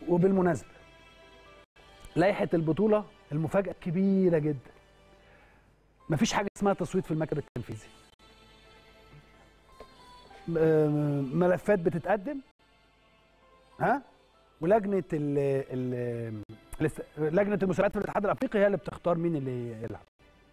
وبالمناسبه لائحه البطوله المفاجاه كبيره جدا مفيش حاجه اسمها تصويت في المكتب التنفيذي م- ملفات بتتقدم ها ولجنه ال ال الاست- لجنه المسابقات في الاتحاد الافريقي هي اللي بتختار مين اللي يلعب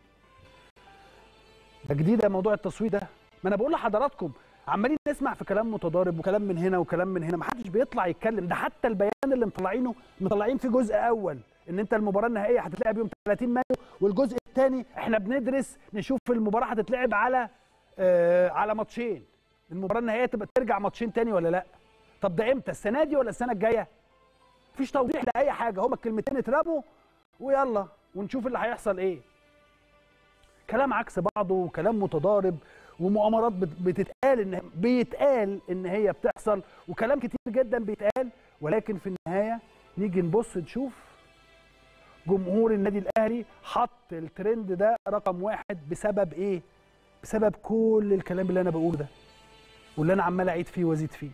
ده جديد يا موضوع التصويت ده ما انا بقول لحضراتكم عمالين نسمع في كلام متضارب وكلام من هنا وكلام من هنا ما حدش بيطلع يتكلم ده حتى البيان اللي مطلعينه مطلعين في جزء اول ان انت المباراه النهائيه هتتلعب يوم 30 مايو والجزء الثاني احنا بندرس نشوف المباراه هتتلعب على آه على ماتشين المباراه النهائيه تبقى ترجع ماتشين تاني ولا لا طب ده امتى السنه دي ولا السنه الجايه مفيش توضيح لاي حاجه هما الكلمتين اترموا ويلا ونشوف اللي هيحصل ايه كلام عكس بعضه وكلام متضارب ومؤامرات بت- بتتقال ان بيتقال ان هي بتحصل وكلام كتير جدا بيتقال ولكن في النهايه نيجي نبص نشوف جمهور النادي الاهلي حط الترند ده رقم واحد بسبب ايه؟ بسبب كل الكلام اللي انا بقوله ده واللي انا عمال اعيد فيه وازيد فيه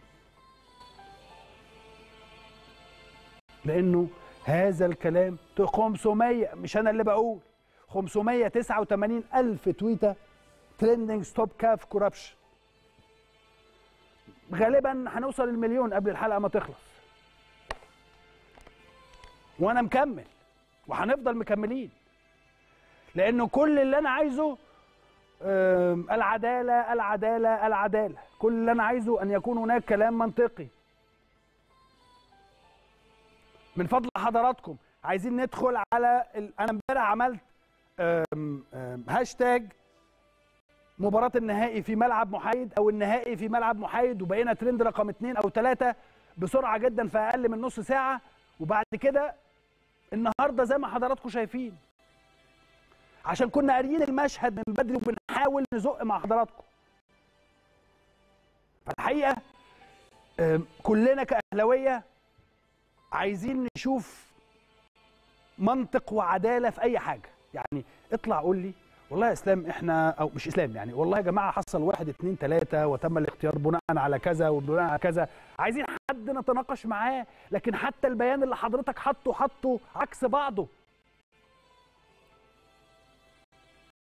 لانه هذا الكلام 500 مش انا اللي بقول 589 الف تويته ترندنج ستوب كاف كوربشن غالبا هنوصل المليون قبل الحلقه ما تخلص وانا مكمل وهنفضل مكملين لانه كل اللي انا عايزه آم، العداله العداله العداله كل اللي انا عايزه ان يكون هناك كلام منطقي من فضل حضراتكم عايزين ندخل على ال... انا امبارح عملت آم، آم، هاشتاج مباراة النهائي في ملعب محايد او النهائي في ملعب محايد وبقينا ترند رقم اثنين او ثلاثة بسرعة جدا في اقل من نص ساعة وبعد كده النهارده زي ما حضراتكم شايفين عشان كنا قاريين المشهد من بدري وبنحاول نزق مع حضراتكم فالحقيقة آم، كلنا كأهلاوية عايزين نشوف منطق وعداله في اي حاجه يعني اطلع قول لي والله يا اسلام احنا او مش اسلام يعني والله يا جماعه حصل واحد اتنين تلاته وتم الاختيار بناء على كذا وبناء على كذا عايزين حد نتناقش معاه لكن حتى البيان اللي حضرتك حطه حطه عكس بعضه